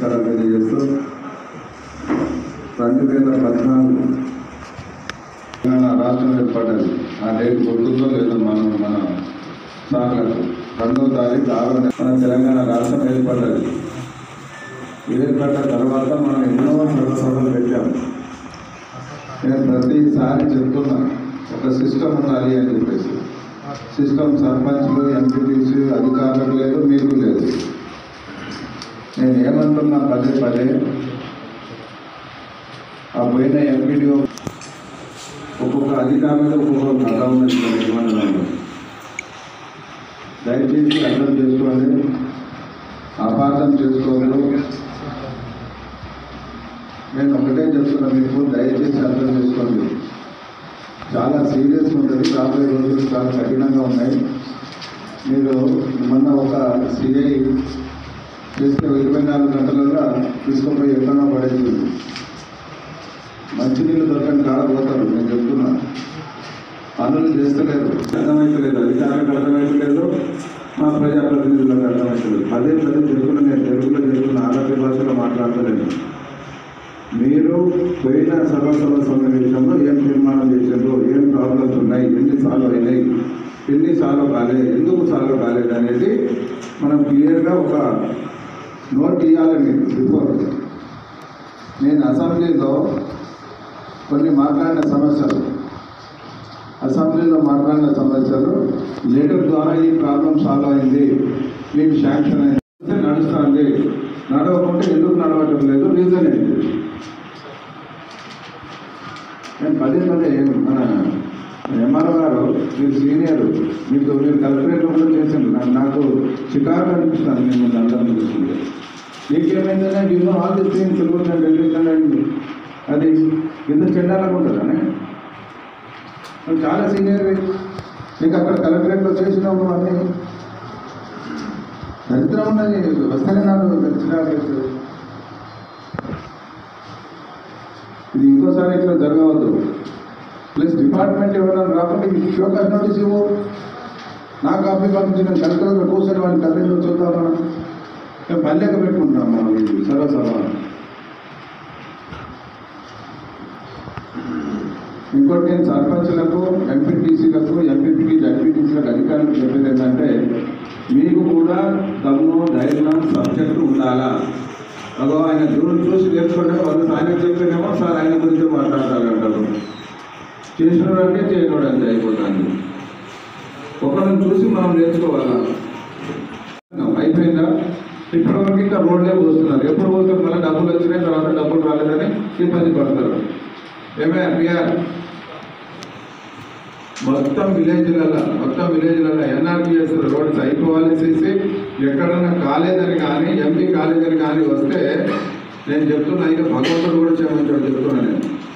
నమస్కారాలు తెలియజేస్తూ రెండు వేల పద్నాలుగు తెలంగాణ రాష్ట్రం ఏర్పడ్డది ఆ డేట్ గుర్తుందో లేదో మనం మన సార్లకు రెండో తారీఖు ఆరో నెల మన తెలంగాణ రాష్ట్రం ఏర్పడ్డది ఏర్పడ్డ తర్వాత మనం ఎన్నో సభలు పెట్టాము నేను ప్రతిసారి చెప్తున్నా ఒక సిస్టమ్ ఉండాలి అని చెప్పేసి సిస్టమ్ సర్పంచ్లు ఎంపీటీసీ అధికారులకు లేదు మీకు లేదు నేను ఏమంటున్నా పదే పదే ఆ పోయిన ఎంపీడీఓ ఒక్కొక్క అధికారులు ఒక్కొక్క కథ ఉన్నది నిర్మాణంలో దయచేసి అర్థం చేసుకోండి అపార్థం చేసుకోవద్దు నేను ఒకటే చెప్తున్నా మీకు దయచేసి అర్థం చేసుకోండి చాలా సీరియస్ ఉంటుంది రాబోయే రోజులు చాలా కఠినంగా ఉన్నాయి మీరు మొన్న ఒక సిఐ చేస్తే ఇరవై నాలుగు గంటలలో తీసుకుపోయి ఎక్కడో పడేసింది మంచినీళ్ళు దొరకని కాడ పోతారు నేను చెప్తున్నా పనులు చేస్తలేరు అర్థమైతలేదు అధికారులకు అర్థమైతలేదు మా ప్రజాప్రతినిధులకు అర్థమైతలేదు పదే పదే తెలుగులో నేను తెలుగులో చెప్తున్న ఆరోగ్య భాషలో మాట్లాడతలేను మీరు పోయిన సర్వసభ సమావేశంలో ఏం తీర్మానం చేశారు ఏం ప్రాబ్లమ్స్ ఉన్నాయి ఎన్ని సాల్వ్ అయినాయి ఎన్ని సాల్వ్ కాలేదు ఎందుకు సాల్వ్ కాలేదు అనేది మనం క్లియర్గా ఒక నోట్ ఇవ్వాలని బిఫోర్ నేను అసెంబ్లీలో కొన్ని మాట్లాడిన సమస్యలు అసెంబ్లీలో మాట్లాడిన సమస్యలు లెటర్ ద్వారా ఈ ప్రాబ్లం సాల్వ్ అయింది మీకు శాంక్షన్ అయింది నడుస్తుంది నడవకుంటే ఎందుకు నడవటం లేదు రీజన్ ఏంటి నేను పదే పదే మన ఎంఆర్ఓ గారు మీరు సీనియర్ మీకు మీరు కలెక్టరేట్ కూడా చేశాను నాకు నాకు చికాకు అనిపిస్తుంది నేను ముందు అందరం చూస్తుంది మీకేమైందనే you know all the things తెలుగుతాను వెళ్ళిందండి అది ఎంత చెడ్డాలకు ఉంటుందని నువ్వు చాలా సీనియర్ నీకు అక్కడ కలెక్టరేట్లో చేసినావు నువ్వు అన్నీ దరిద్రం ఉన్నది వస్తేనే నాకు చిరాకు వేస్తుంది. ఇది ఇంకోసారి ఇట్లా జరగవద్దు ప్లస్ డిపార్ట్మెంట్ ఎవరైనా రాకుండా ఈ షోకాస్ నోటీస్ ఇవ్వు నా కాపీ పంపించిన కలెక్టర్ కూర్చొని వాడిని కలెక్టర్ చూద్దాం మనం మేము పల్లెక పెట్టుకుంటాం మనం ఇది సర్వసభ ఇంకోటి నేను సర్పంచ్లకు ఎంపీటీసీలకు ఎంపీపీకి జడ్పీటీసీలకు అధికారులకు చెప్పేది ఏంటంటే మీకు కూడా దమ్ము ధైర్యం సబ్జెక్టు ఉండాలా అదో ఆయన దూరం చూసి నేర్చుకుంటే వాళ్ళు ఆయన చెప్పేనేమో సార్ ఆయన గురించి మాట్లాడతారంటారు చేసినోడంటే చేయనోడంటే అయిపోతుంది ఒకరిని చూసి మనం నేర్చుకోవాలా అయిపోయిందా ఇప్పటివరకు ఇంకా రోడ్లే పోస్తున్నారు ఎప్పుడు పోస్తారు మళ్ళీ డబ్బులు వచ్చినాయి తర్వాత డబ్బులు రాలేదని ఇబ్బంది పడతారు ఏమే పిఆర్ మొత్తం విలేజ్లలో మొత్తం విలేజ్లలో ఎన్ఆర్పిఎస్ రోడ్స్ అయిపోవాలి చేసి ఎక్కడన్నా కాలేదని కానీ ఎంపీ కాలేదని కానీ వస్తే నేను చెప్తున్నా ఇక భగవంతుడు కూడా చేయమని చెప్తున్నా నేను